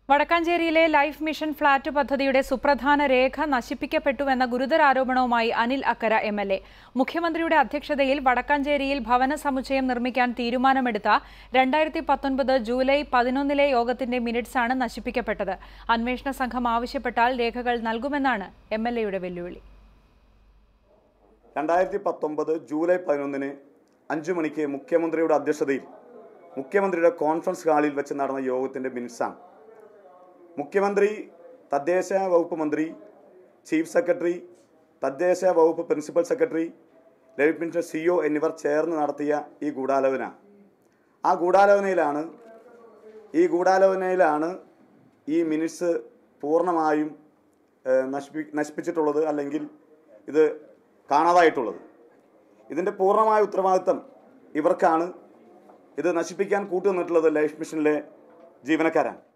വടക്കാഞ്ചേരിയിലെ life mission flat പദ്ധതിയുടെ സുപ്രധാന രേഖ നശിപ്പിക്കപ്പെട്ടുവെന്ന ഗുരുതര ആരോപണവുമായി Anil Akkara M L A മുഖ്യമന്ത്രിയുടെ അധ്യക്ഷതയിൽ വടക്കാഞ്ചേരിയിൽ ഭവന സമുച്ചയം നിർമ്മിക്കാൻ തീരുമാനമെടുത്ത രണ്ടായിരത്തി പത്തൊൻപത് ജൂലൈ പതിനൊന്നിലെ യോഗത്തിന്റെ മിനിറ്റ്സാണ് നശിപ്പിക്കപ്പെട്ടത് അന്വേഷണ സംഘം ആവശ്യപ്പെട്ടാൽ രേഖകൾ നൽകുമെന്നാണ് എം എൽ എയുടെ വെല്ലുവിളി രണ്ടായിരത്തി പത്തൊമ്പത് ജൂലൈ പതിനൊന്നിന് അഞ്ചു മണിക്ക് മുഖ്യമന്ത്രിയുടെ അധ്യക്ഷതയിൽ മുഖ്യമന്ത്രിയുടെ കോൺഫറൻസ് ഹാളിൽ വെച്ച് നടന്ന യോഗത്തിൻ്റെ മിനിറ്റ്സാണ് മുഖ്യമന്ത്രി തദ്ദേശ വകുപ്പ് മന്ത്രി ചീഫ് സെക്രട്ടറി തദ്ദേശ വകുപ്പ് principal secretary life mission CO എന്നിവർ ചേർന്ന് നടത്തിയ ഈ ഗൂഢാലോചന ആ ഗൂഢാലോചനയിലാണ് ഈ ഗൂഢാലോചനയിലാണ് ഈ മിനിറ്റ്സ് പൂർണ്ണമായും ഏഹ്, നശിപ്പി നശിപ്പിച്ചിട്ടുള്ളത് അല്ലെങ്കിൽ ഇത് കാണാതായിട്ടുള്ളത് ഇതിൻ്റെ പൂർണ്ണമായ ഉത്തരവാദിത്തം ഇവർക്കാണ് ഇത് നശിപ്പിക്കാൻ കൂട്ടുനിന്നിട്ടുള്ളത് ലൈഫ് മിഷനിലെ ജീവനക്കാരാണ്